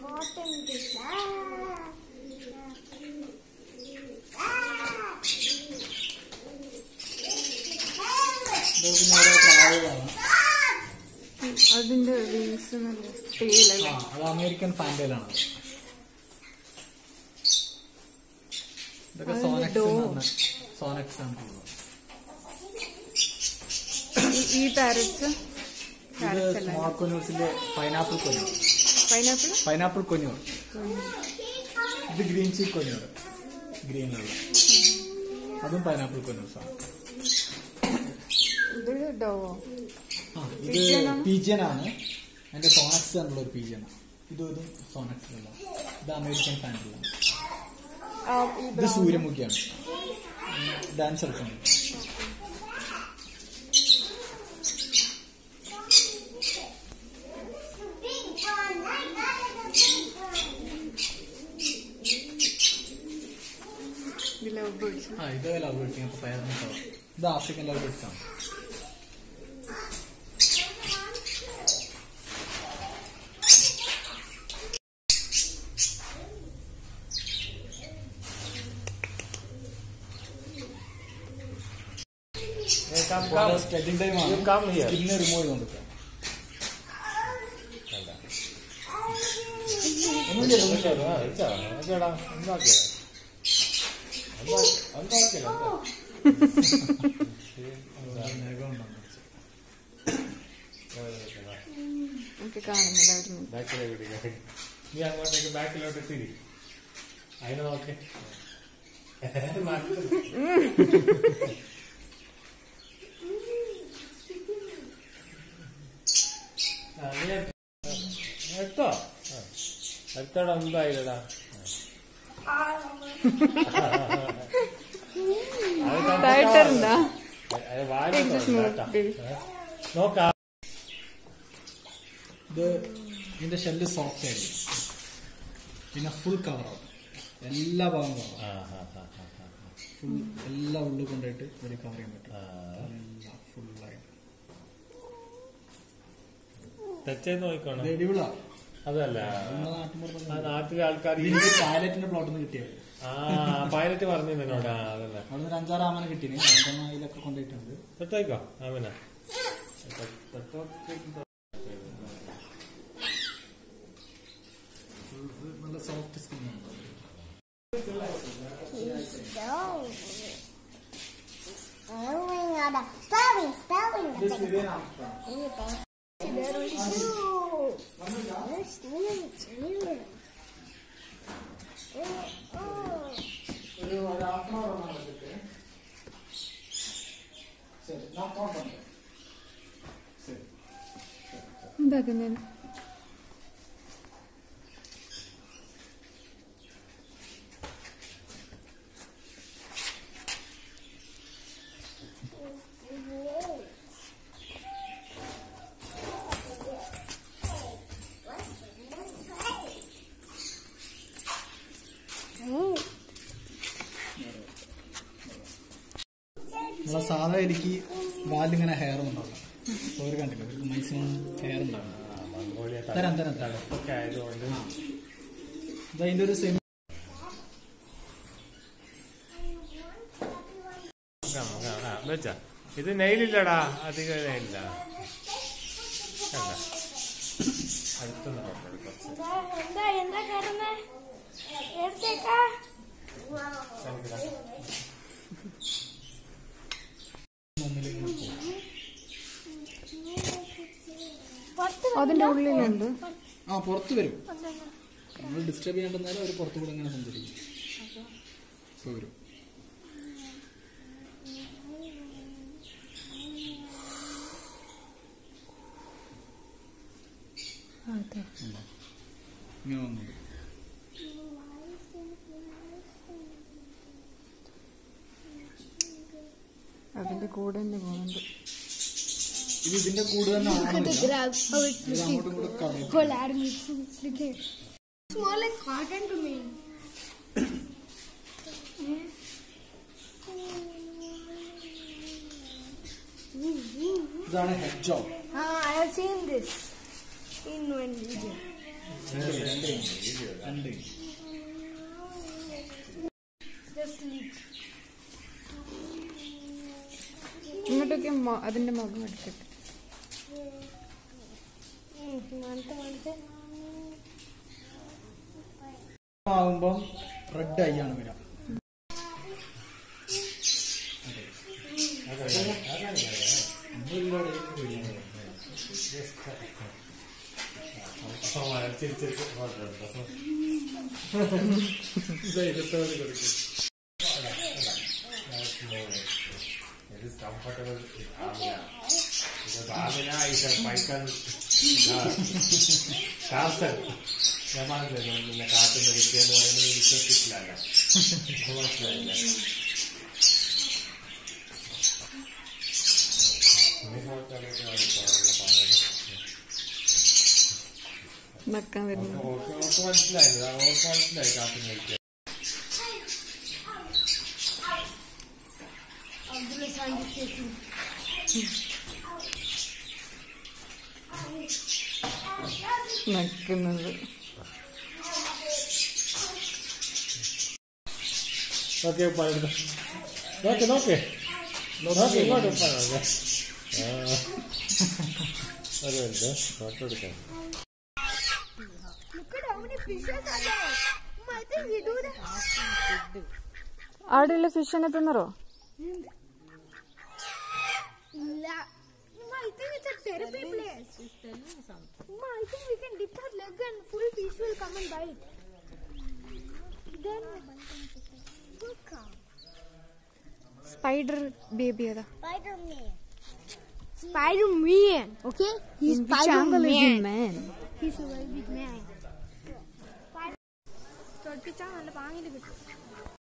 cotton fish. Ah. ഇത് പിന്നെ ഓരോ പ്രാവുകളാണ് അതിന്റെ വിങ്സ് നല്ല ടീലല്ലേ ആ അത് അമേരിക്കൻ ഫാൻഡയിലാണ് ഇതൊക്കെ അത് സോനക്സ് ഡോ. സോനക്സ് ആണ് ഉള്ളത്. ഈ- ഈ പാരറ്റ്സ് ഇത് പാരറ്റ്സ് അല്ല സ്മോൾ കൊന്യൂസിന്റെ pineapple conure pineapple pineapple conure ഇത് ഗ്രീൻ ചീ കൊന്യൂർ ഗ്രീനുള്ള അതും പൈനാപ്പിൾ കൊന്യൂസ് ആണ് ഇത് ഡോവോ ആ, ഇത് Pigeon ആണ്? പീജിയൻ ആണ് അതിന്റെ സോണക്സ് എന്നുള്ള ഒരു പീജിയൻ ആണ് ഇതും ഇതും സോണക്സ് ഉള്ള ഇത് അമേരിക്കൻ ഫാൻഡിലാണ് ആ, ഈ ഇത് brown. സൂര്യമുഖിയാണ് ഡാൻസ് കളിക്കുന്നത് ഈ ലവ് ബേർഡ്സ് ആ ഇത് ലവ് ബേർഡ്സ് ഞാൻ പേരൻസ് ഇത് ആഫ്രിക്കൻ ലവ് ബേർഡ്സ് ആണ് Hey, come, come. Stretching time You come ആണ് here. സ്കിന്ന് റിമൂവ് ചെയ്തുകൊണ്ടിരിക്കുക ഒന്നും ചെയ്യില്ല, ഒന്നും ചെയ്യില്ല. ആ, ഇച്ചാ, ഇച്ചാടാ, എന്താക്കിയത്? എന്താ- എന്താക്കിയത്? എനിക്ക് കാണുന്നില്ല അവിടുന്ന് ബാക്കിലേക്ക് ഇടിക്കുക. നീ അങ്ങോട്ടേക്ക് ബാക്കിലോട്ട് തിരി അതിന് നോക്കേ എടുത്തോ എടുത്തോടാ എന്തായില്ലടാ ടൈറ്ററുണ്ടാ വാങ്ങി Just move it. നോക്കാം ഇത് ഇതിന്റെ ഷെല്ല് സോഫ്റ്റ് ആയിരിക്കും പിന്നെ ഫുൾ കവറാവും എല്ലാ ഭാഗം കവറാവും ആ ആ ആ ആ ആ ഫുൾ എല്ലാം ഉള്ളിൽ കൊണ്ടുപോയിട്ട് ഒരു കവർ ചെയ്യാൻ പറ്റും ആ. എല്ലാം ഫുള്ളായിട്ട് ടച്ച് ചെയ്ത് നോക്കണം ഇത് എടിവിളാ അതല്ല നമ്മുടെ നാട്ടിൻപുറത്ത് ആ നാട്ടിലെ ആൾക്കാർ ഈ- ഇതിന്റെ പൈലറ്റിന്റെ പ്ലോട്ടിൽ നിന്ന് കിട്ടിയത് ആ പൈലറ്റ് പറഞ്ഞു നിന്നോട് ആ അതന്നെ അവിടെ നിന്ന് ഒരു അഞ്ചാറ് ആമനെ കിട്ടിന് രണ്ടെണ്ണം അതിലൊക്കെ കൊണ്ടുപോയിട്ടുണ്ട് തൊട്ടേക്കോ ആമന ഇത് നല്ല സോഫ്റ്റ് സ്കിന്നാണ് Spelling, spelling. There is two. There's two. Oh. ഒരു ഹാഫ് ആൻ അവർ വന്നിട്ട് ശരി ഞാൻ ഫോൺ പറഞ്ഞു ശരി എന്താക്കുന്നതിന് നമ്മളെ സാധാ എനിക്ക് വാലിങ്ങനെ ഹെയർ ഉണ്ടാവില്ല ഒരു കണ്ടില്ല ഒരു മാക്സിമം ഹെയർ ഉണ്ടാവില്ല മംഗോളിയ തരാം തരാം തരാം തണുപ്പൊക്കെ ആയതുകൊണ്ട് ഇത് അതിന്റെ ഒരു സെമി കാണാം, കാണാം. ആ, വെച്ചാ ഇത് നെയിലില്ലടാ അധികം നെയിലില്ല കണ്ട അടുത്തുനിന്ന് നോക്കാം കുറച്ച് എന്താ എന്താ കിടന്ന് എടുത്തേക്കാ എനിക്കിതാ. മുന്നിലിങ്ങനെ പോകും പുറത്ത് അതിന്റെ ഉള്ളിലുണ്ട് ആ പുറത്ത് വരും നമ്മൾ ഡിസ്റ്റർബ് ചെയ്യേണ്ടെന്നാലും അവർ പുറത്തു കൂടെ ഇങ്ങനെ സഞ്ചരിക്കും ഇപ്പൊ വരും അതെ ഇങ്ങനെ വന്നത് അതിന്റെ കൂടെ തന്നെ പോകുന്നുണ്ട് ഇത് ഇതിന്റെ കൂടെ തന്നെ Look at the ആവണമെന്നില്ല. grab. How it's ഇത് looking. അങ്ങോട്ടും കൂടെ കടയും Whole army. Look at It's more like cotton to me. ഇതാണ് head job Ah, I have seen this in one video. രണ്ട് ഇഞ്ച് രണ്ട് ഇഞ്ച് Just leave. ഇങ്ങോട്ടൊക്കെ മൊ- അതിന്റെ മുഖം എടുത്തിട്ട് ആകുമ്പം റെഡ് ഐ ആണ് വരാം It is comfortable. Yeah. Because Amina is a python. കാസൽ ഞാൻ പറഞ്ഞല്ലോ നിന്നെ കാത്തുന്ന വിദ്യ എന്ന് പറയുന്നത് വിശ്വസിക്കില്ലല്ല മനസ്സിലായില്ല നക്കാൻ വരുന്നു ഓർക്ക് മനസ്സിലായില്ല ഓർക്ക് മനസ്സിലായി കാത്തുന്ന വിദ്യ Abdullah Sanjay Session. നക്കുന്നത് ഓക്കെ നോക്ക് നോക്ക് നോക്ക് ഇങ്ങോട്ട് ഉപ്പാണ് അതെ ഫോട്ടോ എടുക്കാം Look at how many fishes are there. Mom, I think we do that. അവിടെയുള്ള ഫിഷിനെ തിന്നറോ La- Mom, I think it's a therapy place. Mom, I think we can dip our leg and full fish will come and bite. Then look out. Spider baby അതാ Spider-Man. Spider-Man. Okay? He's Spider-Man. man He's a very big man. തൊട്ടിച്ചാൽ നല്ല പാങ്ങിൽ കിട്ടും